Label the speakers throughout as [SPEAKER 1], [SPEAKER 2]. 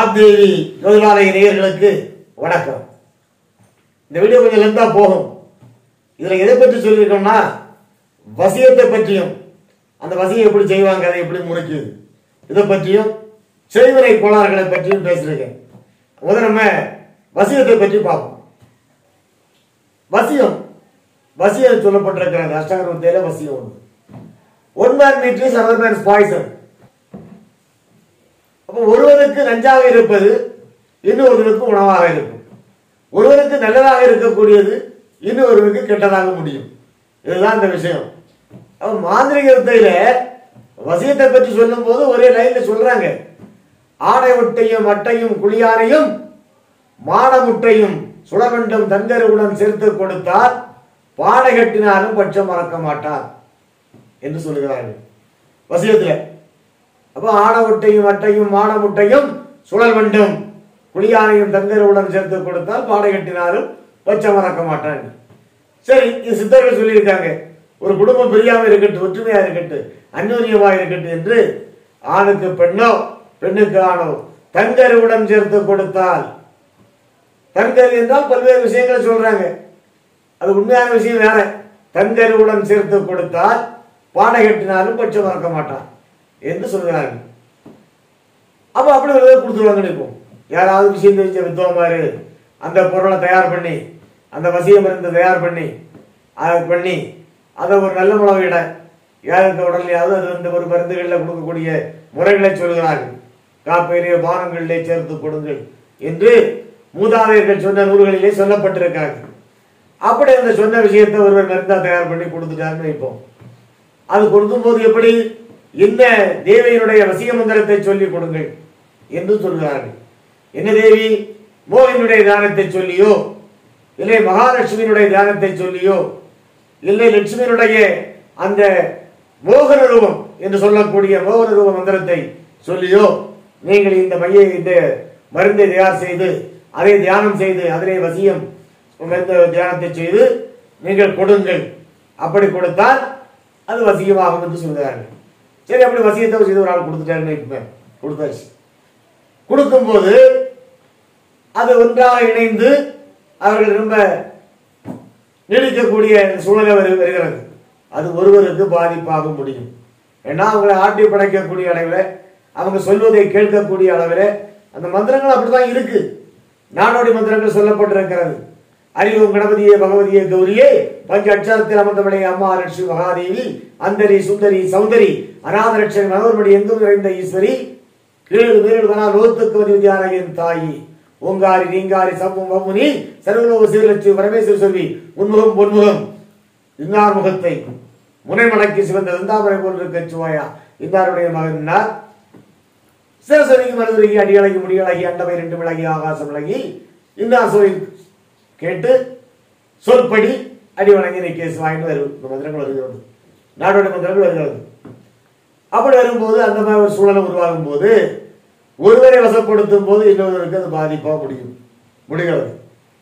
[SPEAKER 1] வாக்தேவி ஜோதிலாலய நேயர்களுக்கு வணக்கம் இந்த வீடியோ கொஞ்சம் லெந்தா போகும் இதுல எதை பற்றி சொல்லியிருக்கோம்னா வசியத்தை பற்றியும் அந்த வசியம் எப்படி செய்வாங்க அதை எப்படி முறைக்குது இதை பற்றியும் செய்வினை கோளாறுகளை பற்றியும் பேசியிருக்கேன் முதல்ல நம்ம வசியத்தை பற்றி பார்ப்போம் வசியம் வசியம் சொல்லப்பட்டிருக்கிறது அஷ்டகர வித்தையில வசியம் ஒன்று one man meat is other man poison அப்போ ஒருவனுக்கு நஞ்சாக இருப்பது இன்னொருவனுக்கு உணவாக இருக்கும் ஒருவனுக்கு நல்லதாக இருக்கக்கூடியது இன்னொருவனுக்கு கெட்டதாக முடியும் இதுதான் இந்த விஷயம் அப்ப மாந்திரிக வித்தையில வசியத்தை பற்றி சொல்லும் போது ஒரே லைன்ல சொல்றாங்க ஆடை முட்டையும் அட்டையும் குளியாரையும் மாட முட்டையும் சுடவண்டம் தங்கருவுடன் சேர்த்து கொடுத்தால் பாடை கட்டினாலும் பட்சம் மறக்க மாட்டார் என்று சொல்லுகிறார்கள் வசியத்துல அப்போ ஆட முட்டையும் அட்டையும் மாட முட்டையும் சுழல் வண்டும் குளியானையும் தங்கருவுடன் சேர்த்து கொடுத்தால் பாடை கட்டினாலும் பச்சை மறக்க மாட்டான் சரி இது சித்தர்கள் சொல்லியிருக்காங்க ஒரு குடும்பம் பிரியாம இருக்கட்டும் ஒற்றுமையா இருக்கட்டும் அந்யோன்யமா இருக்கட்டும் என்று ஆணுக்கு பெண்ணோ பெண்ணுக்கு ஆணோ தங்கருவுடன் சேர்த்து கொடுத்தால் தங்கரு என்றால் பல்வேறு விஷயங்களை சொல்றாங்க அது உண்மையான விஷயம் வேற தங்கருவுடன் சேர்த்து கொடுத்தால் பாடை கட்டினாலும் பட்சம் மறக்க மாட்டான் என்று சொல்கிறார்கள் அப்போ அப்படி ஒரு இதை கொடுத்துருவாங்கன்னு இப்போ யாராவது விஷயம் தெரிஞ்ச வித்வாமாரு அந்த பொருளை தயார் பண்ணி அந்த வசிய மருந்து தயார் பண்ணி அதை பண்ணி அதை ஒரு நல்ல முளவிட யாருக்கு உடலையாவது அது வந்து ஒரு மருந்துகளில் கொடுக்கக்கூடிய முறைகளை சொல்கிறார்கள் காப்பேரிய பானங்களிலே சேர்த்து கொடுங்கள் என்று மூதாதையர்கள் சொன்ன நூல்களிலே சொல்லப்பட்டிருக்காங்க அப்படி அந்த சொன்ன விஷயத்தை ஒருவர் மருந்தா தயார் பண்ணி கொடுத்துட்டாருன்னு வைப்போம் அது கொடுக்கும்போது எப்படி இந்த தேவியினுடைய வசிய மந்திரத்தை சொல்லிக் கொடுங்கள் என்று சொல்கிறார்கள் என்ன தேவி மோகனுடைய தியானத்தை சொல்லியோ இல்லை மகாலட்சுமியினுடைய தியானத்தை சொல்லியோ இல்லை லட்சுமியினுடைய அந்த மோகன ரூபம் என்று சொல்லக்கூடிய மோகன ரூப மந்திரத்தை சொல்லியோ நீங்கள் இந்த மைய இந்த மருந்தை தயார் செய்து அதை தியானம் செய்து அதிலே வசியம் மருந்து தியானத்தை செய்து நீங்கள் கொடுங்கள் அப்படி கொடுத்தால் அது வசியமாகும் என்று சொல்கிறார்கள் சரி அப்படி வசியத்தை செய்து ஒரு ஆள் கொடுத்துட்டாருன்னு வைப்போமே. கொடுத்தாச்சு கொடுக்கும்போது அது ஒன்றாக இணைந்து அவர்கள் ரொம்ப நீடிக்கக்கூடிய சூழ்நிலை வரு- வருகிறது அது ஒருவருக்கு பாதிப்பாக முடியும் ஏன்னா அவங்களை ஆட்டி படைக்கக்கூடிய அளவில் அவங்க சொல்வதை கேட்கக்கூடிய அளவில் அந்த மந்திரங்கள் அப்படிதான் இருக்கு நாடோடி மந்திரங்கள் சொல்லப்பட்டிருக்கிறது அறிவும் கணபதியே பகவதியே கௌரியே பஞ்ச அட்சரத்தில் அமர்ந்தவளே அம்மா லட்சுமி மகாதேவி அந்தரி சுந்தரி சௌந்தரி அநாதரட்சணி மனோர்மடி எங்கும் நிறைந்த ஈஸ்வரி கீழு மேலு வனா லோத்துக்கு வித்யாலயின் தாயி ஓங்காரி நீங்காரி சம்பம் வம்முனி சர்வலோக சீரலட்சுமி பரமேஸ்வர செல்வி உன்முகம் பொன்முகம் இன்னார் முகத்தை முனைமடக்கி சிவந்த வெந்தாமரை போல் இருக்க சுவாயா இன்னாருடைய மகனார் சிவசரிக்கு மருதுருகி அடியழகி முடியழகி அண்டவை ரெண்டு விலகி ஆகாசம் விலகி இன்னார் சோயில் கேட்டு சொல்படி அடி வணங்கி நீ கேஸ் வாங்கிட்டு வரும் இந்த மந்திரங்கள் வருகிறது நாடோட மந்திரங்கள் வருகிறது அப்படி வரும்போது அந்த மாதிரி ஒரு சூழலை உருவாகும் போது ஒருவரை வசப்படுத்தும் போது இன்னொருவருக்கு அது பாதிப்பா முடியும் முடிகிறது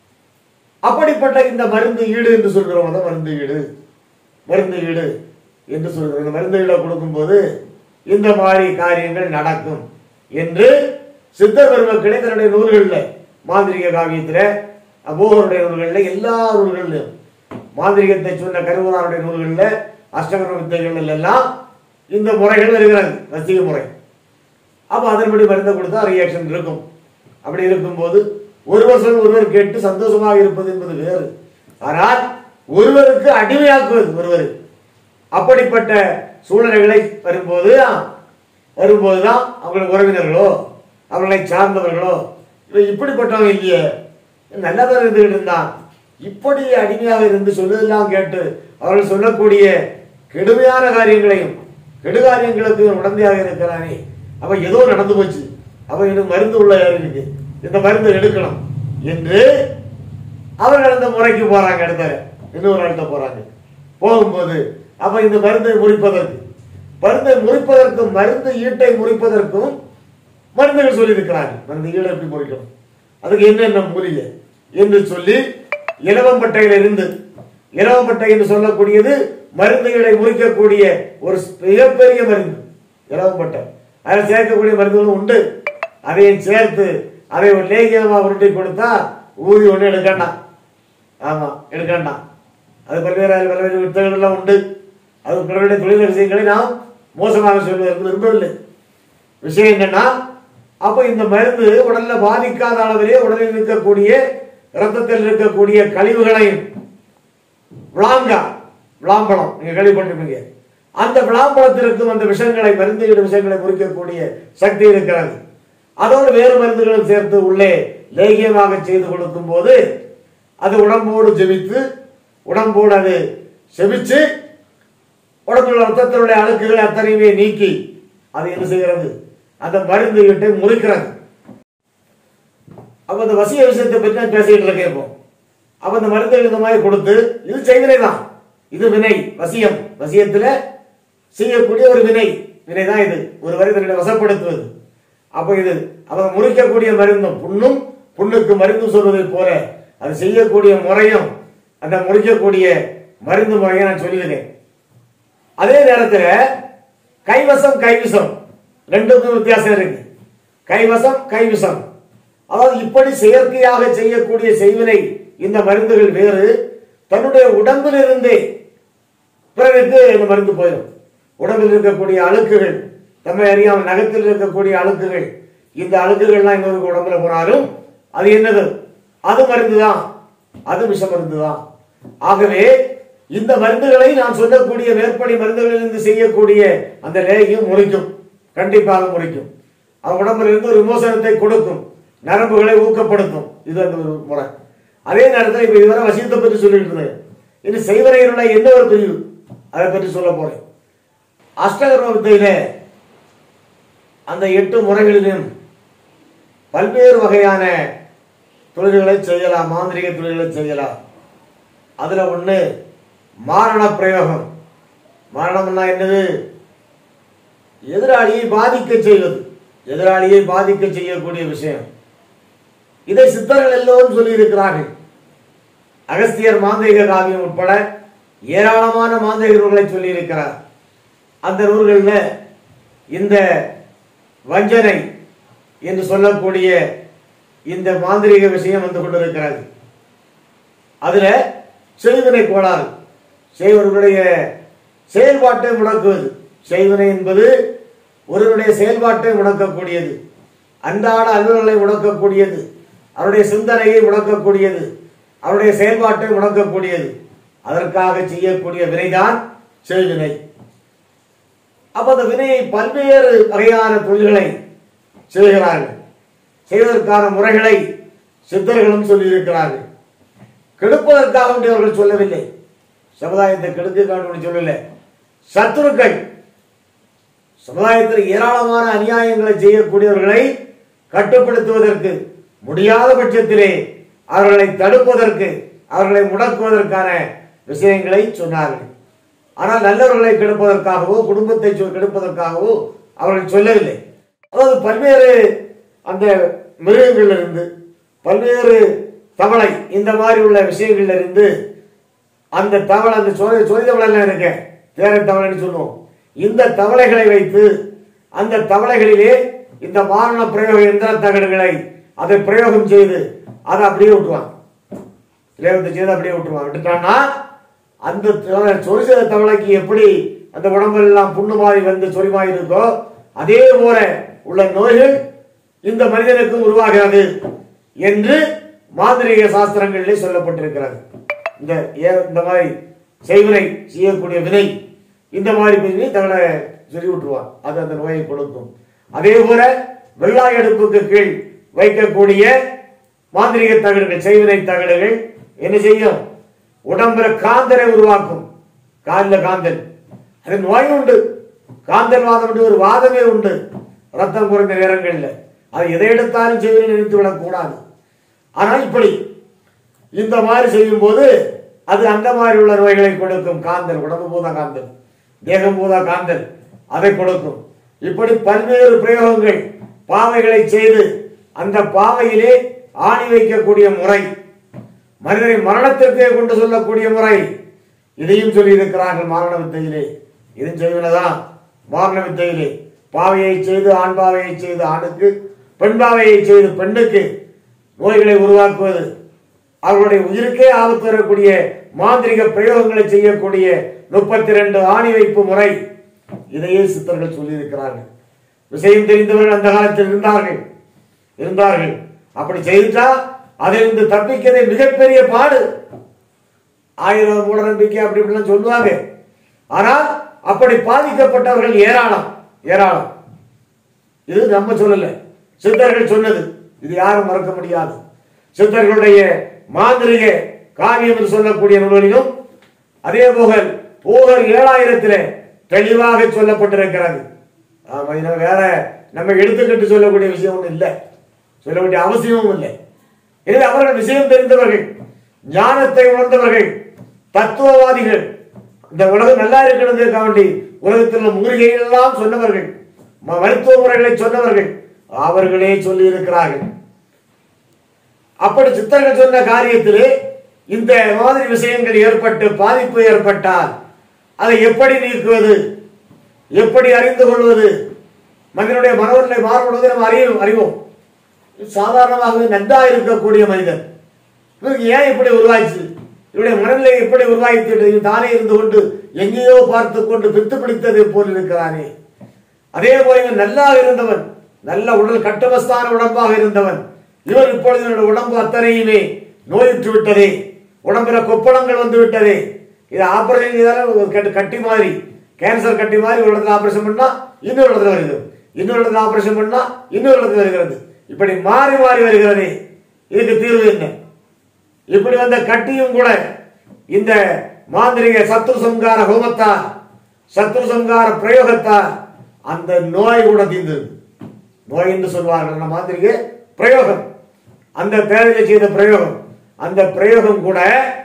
[SPEAKER 1] அப்படிப்பட்ட இந்த மருந்து ஈடு என்று சொல்கிறோம் அதான் மருந்து ஈடு மருந்து ஈடு என்று சொல்கிறோம் இந்த மருந்து ஈடை கொடுக்கும்போது இந்த மாதிரி காரியங்கள் நடக்கும் என்று சித்தர் பெருமக்களே தன்னுடைய நூல்களில் மாந்திரிக காவியத்தில் அபோகருடைய நூல்களில் எல்லா நூல்களிலும் மாந்திரிகத்தை சொன்ன கருவூராருடைய நூல்களில் அஷ்டகர்ம வித்தைகள் எல்லாம் இந்த முறைகள் வருகிறது வசிக முறை அப்போ அதன்படி மருந்தை கொடுத்தா ரியாக்ஷன் இருக்கும் அப்படி இருக்கும்போது ஒருவர் சொல் ஒருவர் கேட்டு சந்தோஷமாக இருப்பது என்பது வேறு ஆனால் ஒருவருக்கு அடிமையாக்குவது ஒருவர் அப்படிப்பட்ட சூழ்நிலைகளை வரும்போது வரும்போதுதான் அவங்களுக்கு உறவினர்களோ அவர்களை சார்ந்தவர்களோ இவன் இப்படிப்பட்டவங்க இல்லையே நல்லதாக இருந்துகிட்டு இருந்தான் இப்படி அடிமையாக இருந்து சொல்லுதெல்லாம் கேட்டு அவர்கள் சொல்லக்கூடிய கெடுமையான காரியங்களையும் கெடுகாரியங்களுக்கு இவன் உடந்தையாக இருக்கிறானே அவன் ஏதோ நடந்து போச்சு அவன் எனக்கு மருந்து உள்ள யார் இருக்கு இந்த மருந்து எடுக்கணும் என்று அவர்கள் அந்த முறைக்கு போறாங்க இடத்துல இன்னொரு இடத்த போறாங்க போகும்போது அப்ப இந்த மருந்தை முறிப்பதற்கு மருந்தை முறிப்பதற்கும் மருந்து ஈட்டை முறிப்பதற்கும் மருந்துகள் சொல்லியிருக்கிறாங்க மருந்து ஈடை எப்படி முறிக்கணும் அதுக்கு என்னென்ன மூலிகை என்று சொல்லி இலவம்பட்டையில இருந்து இலவம்பட்டை என்று சொல்லக்கூடியது மருந்துகளை முறிக்கக்கூடிய ஒரு மிகப்பெரிய மருந்து இலவம்பட்டை அதில் சேர்க்கக்கூடிய மருந்துகளும் உண்டு அதையும் சேர்த்து அதை ஒரு லேகியமாக உருட்டி கொடுத்தா ஊதி ஒன்று எடுக்கண்டாம் ஆமா எடுக்கண்டாம் அது பல்வேறு பல்வேறு வித்தகங்கள் எல்லாம் உண்டு அது பிறருடைய தொழில் விஷயங்களை நாம் மோசமாக சொல்வதற்கு விரும்பவில்லை விஷயம் என்னன்னா அப்போ இந்த மருந்து உடல்ல பாதிக்காத அளவிலே உடலில் இருக்கக்கூடிய இரத்தத்தில் இருக்கக்கூடிய கழிவுகளையும் விளாங்கா விளாம்பழம் நீங்க கேள்விப்பட்டிருப்பீங்க அந்த விளாம்பழத்திற்கும் அந்த விஷங்களை மருந்துகிற விஷயங்களை முறிக்கக்கூடிய சக்தி இருக்கிறது அதோடு வேறு மருந்துகளும் சேர்த்து உள்ளே லேகியமாக செய்து கொடுக்கும் போது அது உடம்போடு ஜெபித்து உடம்போடு அது செபிச்சு உடம்புல ரத்தத்தினுடைய அழுக்குகளை அத்தனையுமே நீக்கி அது என்ன செய்கிறது அந்த மருந்து கிட்ட முறிக்கிறது அப்ப அந்த வசிய விஷயத்தை பற்றி நான் பேசிக்கிட்டு இருக்கேன் இப்போ அப்ப அந்த மருந்து இந்த மாதிரி கொடுத்து இது செய்வினை தான் இது வினை வசியம் வசியத்துல செய்யக்கூடிய ஒரு வினை வினை தான் இது ஒரு மனிதனை வசப்படுத்துவது அப்ப இது அவன் முறிக்கக்கூடிய மருந்தும் புண்ணும் புண்ணுக்கு மருந்து சொல்வதைப் போல அது செய்யக்கூடிய முறையும் அந்த முறிக்கக்கூடிய மருந்து முறையை நான் சொல்லியிருக்கேன் அதே நேரத்துல கைவசம் கைவிசம் ரெண்டுக்கும் வித்தியாசம் இருக்கு கைவசம் கைவிசம் அதாவது இப்படி செயற்கையாக செய்யக்கூடிய செய்வினை இந்த மருந்துகள் வேறு தன்னுடைய உடம்பிலிருந்தே பிறருக்கு இந்த மருந்து போயிடும் உடம்பில் இருக்கக்கூடிய அழுக்குகள் நம்மை அறியாமல் நகத்தில் இருக்கக்கூடிய அழுக்குகள் இந்த அழுக்குகள்லாம் இன்னொரு உடம்புல போனாலும் அது என்னது அது மருந்து தான் அது விஷ மருந்து தான் ஆகவே இந்த மருந்துகளை நான் சொல்லக்கூடிய மேற்படி மருந்துகளிலிருந்து செய்யக்கூடிய அந்த லேகியம் முறிக்கும் கண்டிப்பாக முறிக்கும் அவன் உடம்புல இருந்து ஒரு விமோசனத்தை கொடுக்கும் நரம்புகளை ஊக்கப்படுத்தும் இது அந்த ஒரு முறை அதே நேரத்தில் இப்ப இதுவரை வசியத்தை பற்றி சொல்லிட்டு இருந்தேன் இனி செய்வரையிலுள்ள என்ன ஒரு பிரிவு அதை பற்றி சொல்ல போறேன் அஷ்டகர்ம வித்தையில அந்த எட்டு முறைகளிலும் பல்வேறு வகையான தொழில்களை செய்யலாம் மாந்திரிக தொழில்களை செய்யலாம் அதுல ஒண்ணு மாரண பிரயோகம் மரணம்னா என்னது எதிராளியை பாதிக்க செய்வது எதிராளியை பாதிக்க செய்யக்கூடிய விஷயம் இதை சித்தர்கள் எல்லோரும் சொல்லியிருக்கிறார்கள் அகஸ்தியர் மாந்திரிக காவியம் உட்பட ஏராளமான மாந்திரிக நூல்களை சொல்லியிருக்கிறார் அந்த நூல்களில் இந்த வஞ்சனை என்று சொல்லக்கூடிய இந்த மாந்திரிக விஷயம் வந்து கொண்டிருக்கிறது அதுல செய்வினை கோளாறு செய்வர்களுடைய செயல்பாட்டை முடக்குவது செய்வினை என்பது ஒருவருடைய செயல்பாட்டை முடக்கக்கூடியது அன்றாட அலுவல்களை முடக்கக்கூடியது அவருடைய சிந்தனையை முடக்கக்கூடியது அவருடைய செயல்பாட்டை முடக்கக்கூடியது அதற்காக செய்யக்கூடிய வினைதான் செய்வினை அப்ப அந்த வினையை பல்வேறு வகையான தொழில்களை செய்கிறார்கள் செய்வதற்கான முறைகளை சித்தர்களும் சொல்லியிருக்கிறார்கள் கெடுப்பதற்காக வேண்டி அவர்கள் சொல்லவில்லை சமுதாயத்தை கெடுக்க வேண்டி சொல்லல சத்துருக்கள் சமுதாயத்தில் ஏராளமான அநியாயங்களை செய்யக்கூடியவர்களை கட்டுப்படுத்துவதற்கு முடியாத பட்சத்திலே அவர்களை தடுப்பதற்கு அவர்களை முடக்குவதற்கான விஷயங்களை சொன்னார்கள் ஆனால் நல்லவர்களை கெடுப்பதற்காகவோ குடும்பத்தை சொ- கெடுப்பதற்காகவோ அவர்கள் சொல்லவில்லை அதாவது பல்வேறு அந்த மிருகங்கள்ல இருந்து பல்வேறு தவளை இந்த மாதிரி உள்ள விஷயங்கள்ல இருந்து அந்த தவளை அந்த சோதி சோதி தவளை இருக்க தேரை தவளைன்னு சொல்லுவோம் இந்த தவளைகளை வைத்து அந்த தவளைகளிலே இந்த மாரண பிரயோக எந்திர தகடுகளை அதை பிரயோகம் செய்து அதை அப்படியே விட்டுருவான் பிரயோகத்தை செய்து அப்படியே விட்டுருவான் விட்டுட்டான்னா அந்த தவளை- சொறி செய்த தவளைக்கு எப்படி அந்த உடம்பெல்லாம் புண்ணு மாதிரி வந்து சொறி மாதிரி இருக்கோ அதே போல உள்ள நோய்கள் இந்த மனிதனுக்கும் உருவாகிறது என்று மாந்திரீக சாஸ்திரங்களிலே சொல்லப்பட்டிருக்கிறது இந்த ஏ- இந்த மாதிரி செய்வினை செய்யக்கூடிய வினை இந்த மாதிரி பண்ணி தங்களை சொல்லி விட்டுருவான் அது அந்த நோயை கொடுக்கும் அதே போல வெள்ளாய் அடுப்புக்கு கீழ் வைக்கக்கூடிய மாந்திரிக தகடுகள் செய்வினை தகடுகள் என்ன செய்யும் உடம்புல காந்தலை உருவாக்கும் காலில் காந்தல் அது நோய் உண்டு காந்தல் வாதம் உண்டு ஒரு வாதமே உண்டு ரத்தம் குறைந்த நேரங்களில் அது எதை எடுத்தாலும் செய்வினை நினைத்து விடக்கூடாது ஆனால் இப்படி இந்த மாதிரி செய்யும் போது அது அந்த மாதிரி உள்ள நோய்களை கொடுக்கும் காந்தல் உடம்பு பூதா காந்தல் தேகம் பூதா காந்தல் அதை கொடுக்கும் இப்படி பல்வேறு பிரயோகங்கள் பாவைகளை செய்து அந்த பாவையிலே ஆணி வைக்கக்கூடிய முறை மனிதனை மரணத்திற்கே கொண்டு சொல்லக்கூடிய முறை இதையும் சொல்லி இருக்கிறார்கள் மாரண வித்தையிலே இதுவும் செய்வனதான் மாரண வித்தையிலே பாவையை செய்து ஆண் பாவையை செய்து ஆணுக்கு பெண்பாவையை செய்து பெண்ணுக்கு நோய்களை உருவாக்குவது அவர்களுடைய உயிருக்கே ஆபத்து வரக்கூடிய மாந்திரிக பிரயோகங்களை செய்யக்கூடிய முப்பத்தி ரெண்டு ஆணி வைப்பு முறை இதையே சித்தர்கள் சொல்லியிருக்கிறார்கள் விஷயம் தெரிந்தவர்கள் அந்த காலத்தில் இருந்தார்கள் இருந்தார்கள் அப்படி செய்துட்டா அதிலிருந்து தப்பிக்கிறதே மிகப்பெரிய பாடு ஆயிரம் மூட நம்பிக்கை அப்படி இப்படிலாம் சொல்லுவாங்க ஆனால் அப்படி பாதிக்கப்பட்டவர்கள் ஏராளம் ஏராளம் இது நம்ம சொல்லல சித்தர்கள் சொன்னது இது யாரும் மறக்க முடியாது சித்தர்களுடைய மாந்திரிக காவியம் என்று சொல்லக்கூடிய நூல்களிலும் அதே போக போகர் ஏழாயிரத்திலே தெளிவாக சொல்லப்பட்டிருக்கிறது ஆமா இது வேற நம்ம எடுத்துக்கிட்டு சொல்லக்கூடிய விஷயம் ஒன்றும் இல்லை சொல்ல வேண்டிய அவசியமும் இல்லை எனவே அவர்கள் விஷயம் தெரிந்தவர்கள் ஞானத்தை உணர்ந்தவர்கள் தத்துவவாதிகள் இந்த உலகம் நல்லா இருக்கிறதுக்காக வேண்டி உலகத்தில் உள்ள மூலிகைகள் எல்லாம் சொன்னவர்கள் ம- மருத்துவ முறைகளை சொன்னவர்கள் அவர்களே சொல்லி இருக்கிறார்கள் அப்படி சித்தர்கள் சொன்ன காரியத்திலே இந்த மாதிரி விஷயங்கள் ஏற்பட்டு பாதிப்பு ஏற்பட்டால் அதை எப்படி நீக்குவது எப்படி அறிந்து கொள்வது மனிதனுடைய மனநிலை மாறுபடுவதை நம்ம அறியும் அறிவோம் சாதாரணமாகவே நன்றா இருக்கக்கூடிய மனிதன் இவருக்கு ஏன் இப்படி உருவாச்சு இவருடைய மனநிலை எப்படி உருவாகிட்டு தானே இருந்து கொண்டு எங்கேயோ பார்த்து கொண்டு பித்து பிடித்ததை போல் இருக்கிறானே அதே போல இவன் நல்லா இருந்தவன் நல்ல உடல் கட்டுமஸ்தான உடம்பாக இருந்தவன் இவர் இப்பொழுது இவனுடைய உடம்பு அத்தனையுமே நோயுற்று விட்டதே உடம்புல கொப்பளங்கள் வந்து விட்டதே இது ஆபரேஷன் செய்தாலும் ஒரு கட்டு கட்டி மாதிரி கேன்சர் கட்டி மாதிரி ஒரு இடத்துல ஆபரேஷன் பண்ணா இன்னொரு இடத்துல வருகிறது இன்னொரு இடத்துல ஆபரேஷன் பண்ணா இன்னொரு இடத்துல வருகிறது இப்படி மாறி மாறி வருகிறதே இதுக்கு தீர்வு என்ன இப்படி வந்த கட்டியும் கூட இந்த மாந்திரிக சத்ரு சம்கார ஹோமத்தா சத்ரு சம்கார பிரயோகத்தா அந்த நோய் கூட தீர்ந்தது நோய் என்று சொல்வார்கள் அந்த மாந்திரிக பிரயோகம் அந்த தேவையில் செய்த பிரயோகம் அந்த பிரயோகம் கூட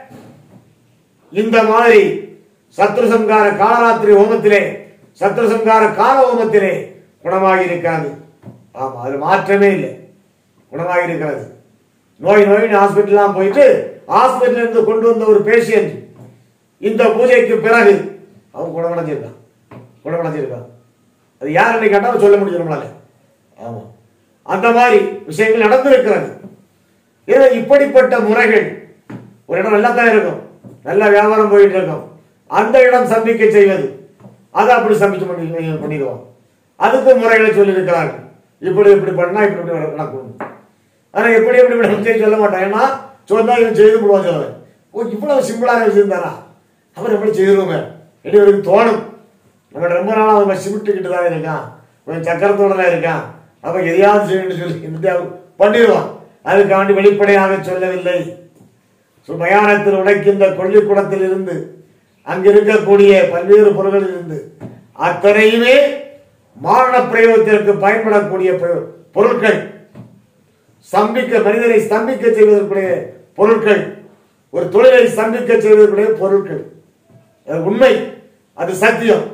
[SPEAKER 1] இந்த மாதிரி சத்ரு சம்கார காலராத்திரி ஹோமத்திலே சத்ரு சம்கார கால ஹோமத்திலே குணமாகி இருக்காது ஆமா அது மாற்றமே இல்லை குணமாகி இருக்கிறது நோய் நோயின்னு ஹாஸ்பிட்டல்லாம் போயிட்டு ஹாஸ்பிட்டல் இருந்து கொண்டு வந்த ஒரு பேஷண்ட் இந்த பூஜைக்கு பிறகு அவன் குணமடைஞ்சிருக்கான் குணமடைஞ்சிருக்கான் அது யாருன்னு கேட்டாலும் சொல்ல முடியும் நம்மளால ஆமா அந்த மாதிரி விஷயங்கள் நடந்திருக்கிறது ஏன்னா இப்படிப்பட்ட முறைகள் ஒரு இடம் நல்லா தான் இருக்கும் நல்ல வியாபாரம் போயிட்டு இருக்கும் அந்த இடம் சம்பிக்கை செய்வது அதை அப்படி சம்பிச்சு பண்ணி பண்ணிடுவோம் அதுக்கு முறைகளை சொல்லியிருக்கிறார்கள் இப்படி இப்படி பண்ணா இப்படி இப்படி நடக்கும் ஆனா எப்படி எப்படி இப்படி செய்ய சொல்ல மாட்டான் ஏன்னா சொன்னா இவன் செய்து விடுவான் சொல்லுவேன் ஓ இவ்வளவு சிம்பிளான விஷயம் தானா அவர் எப்படி செய்திருவோங்க எப்படி அவருக்கு தோணும் நம்ம ரொம்ப நாளா அவன் சிமிட்டுக்கிட்டு தான் இருக்கான் கொஞ்சம் சக்கரத்தோட தான் இருக்கான் அப்ப எதையாவது செய்யணும்னு சொல்லி இந்த பண்ணிடுவான் அதுக்காண்டி வெளிப்படையாக சொல்லவில்லை சு- மயானத்தில் உடைக்கின்ற கொள்ளிக்குடத்தில் இருந்து அங்கு இருக்கக்கூடிய பல்வேறு பொருள்களில் இருந்து அத்தனையுமே மாரண பிரயோகத்திற்கு பயன்படக்கூடிய பிரயோ- பொருட்கள் ஸ்தம்பிக்க மனிதனை ஸ்தம்பிக்க செய்வதற்குரிய பொருட்கள் ஒரு தொழிலை ஸ்தம்பிக்க செய்வதற்குரிய பொருட்கள் அது உண்மை அது சத்தியம்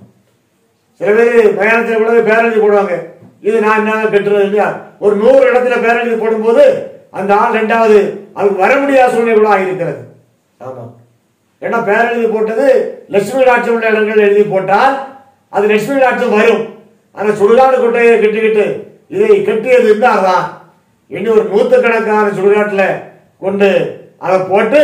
[SPEAKER 1] சில பேர் மயானத்தில் கூட பேரஎழுதி போடுவாங்க இது நான் என்ன கட்டுறது இல்லையா ஒரு நூறு இடத்துல பேரஎழுதி போடும்போது அந்த ஆள் ரெண்டாவது அதுக்கு வர முடியாத சூழ்நிலை கூட ஆகியிருக்கிறது ஆமா ஏன்னா பேரஎழுதி போட்டது லட்சுமி ராட்சம் உள்ள இடங்கள் எழுதி போட்டால் அது லட்சுமி ராட்சம் வரும் ஆனா சுடுகாடு கொட்டையை கட்டிக்கிட்டு இதை கட்டியது இருந்தால்தான் இன்னும் ஒரு நூற்றுக்கணக்கான சுடுகாட்டுல கொண்டு அதை போட்டு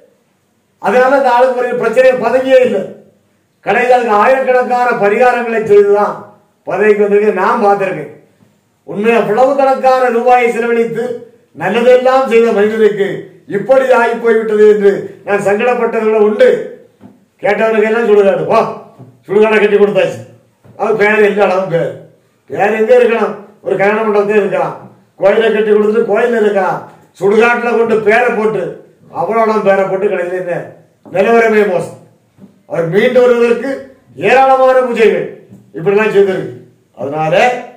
[SPEAKER 1] அதனால இந்த ஆளுக்கு ஒரு பிரச்சனை பதவியே இல்லை கடையில் அதுக்கு ஆயிரக்கணக்கான பரிகாரங்களை செய்துதான் பதவிக்கு வந்திருக்கு நான் பார்த்திருக்கேன் உண்மை அவ்வளவு கணக்கான ரூபாயை செலவழித்து நல்லதெல்லாம் செய்த மனிதனுக்கு இப்படி ஆகி போய்விட்டது என்று நான் சங்கடப்பட்டதுல உண்டு கேட்டவனுக்கு எல்லாம் சுடுகாடு வா சுடுகாடை கட்டி கொடுத்தாச்சு அது பேர் எந்த அளவு பேர் பேர் எங்க இருக்கலாம் ஒரு கல்யாண மண்டபத்தில் இருக்கலாம் கோயிலை கட்டி கொடுத்துட்டு கோயில்ல இருக்கலாம் சுடுகாட்டுல கொண்டு பேரை போட்டு அவ்வளவு பேரை போட்டு கடைசியில் என்ன நிலவரமே மோசம் அவர் மீண்டு வருவதற்கு ஏராளமான பூஜைகள் இப்படிலாம் செய்திருக்கு அதனால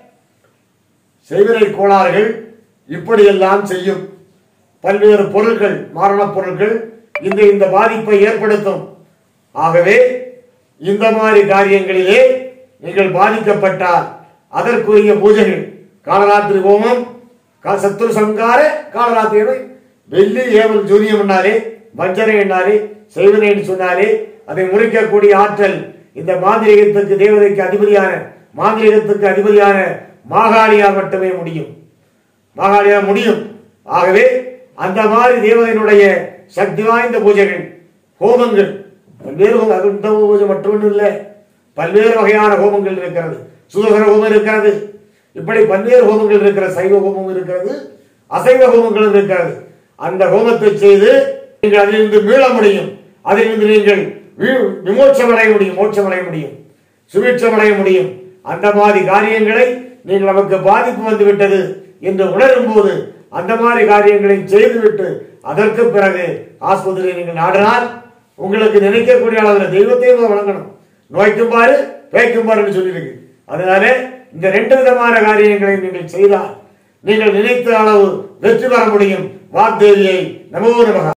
[SPEAKER 1] செய்வினை கோளாறுகள் இப்படியெல்லாம் செய்யும் பல்வேறு பொருட்கள் மாரணப் பொருட்கள் இந்த இந்த பாதிப்பை ஏற்படுத்தும் ஆகவே இந்த மாதிரி காரியங்களிலே நீங்கள் பாதிக்கப்பட்டால் அதற்குரிய பூஜைகள் காலராத்திரி ஹோமம் கா- சத்துரு சங்கார காலராத்திரி வெள்ளி ஏவல் ஜூனியம் என்னாலே வஞ்சனை என்னாலே செய்வனை என்று சொன்னாலே அதை முறிக்கக்கூடிய ஆற்றல் இந்த மாந்திரிகத்துக்கு தேவதைக்கு அதிபதியான மாந்திரிகத்துக்கு அதிபதியான மாகாளியால் மட்டுமே முடியும் மாகாளியா முடியும் ஆகவே அந்த மாதிரி தேவதையினுடைய சக்தி வாய்ந்த பூஜைகள் ஹோமங்கள் பல்வேறு ஹோமம் அது இந்த பூஜை மட்டும் இல்லை பல்வேறு வகையான ஹோமங்கள் இருக்கிறது சுதந்திர ஹோமம் இருக்கிறது இப்படி பல்வேறு ஹோமங்கள் இருக்கிற சைவ ஹோமம் இருக்கிறது அசைவ ஹோமங்களும் இருக்கிறது அந்த ஹோமத்தை செய்து நீங்கள் அதிலிருந்து மீள முடியும் அதிலிருந்து நீங்கள் வீ- விமோட்சம் அடைய முடியும் மோட்சம் அடைய முடியும் சுபீட்சம் அடைய முடியும் அந்த மாதிரி காரியங்களை நீங்கள் நமக்கு பாதிப்பு வந்து விட்டது என்று உணரும் போது அந்த மாதிரி காரியங்களை செய்துவிட்டு அதற்கு பிறகு ஆஸ்பத்திரியை நீங்கள் நாடினால் உங்களுக்கு நினைக்கக்கூடிய அளவில் தெய்வத்தையும் வழங்கணும் நோய்க்கும் பாரு பேய்க்கும் பாருன்னு சொல்லியிருக்கு அதனால இந்த ரெண்டு விதமான காரியங்களை நீங்கள் செய்தால் நீங்கள் நினைத்த அளவு வெற்றி பெற முடியும் வாக்தேவியை நமோ நமக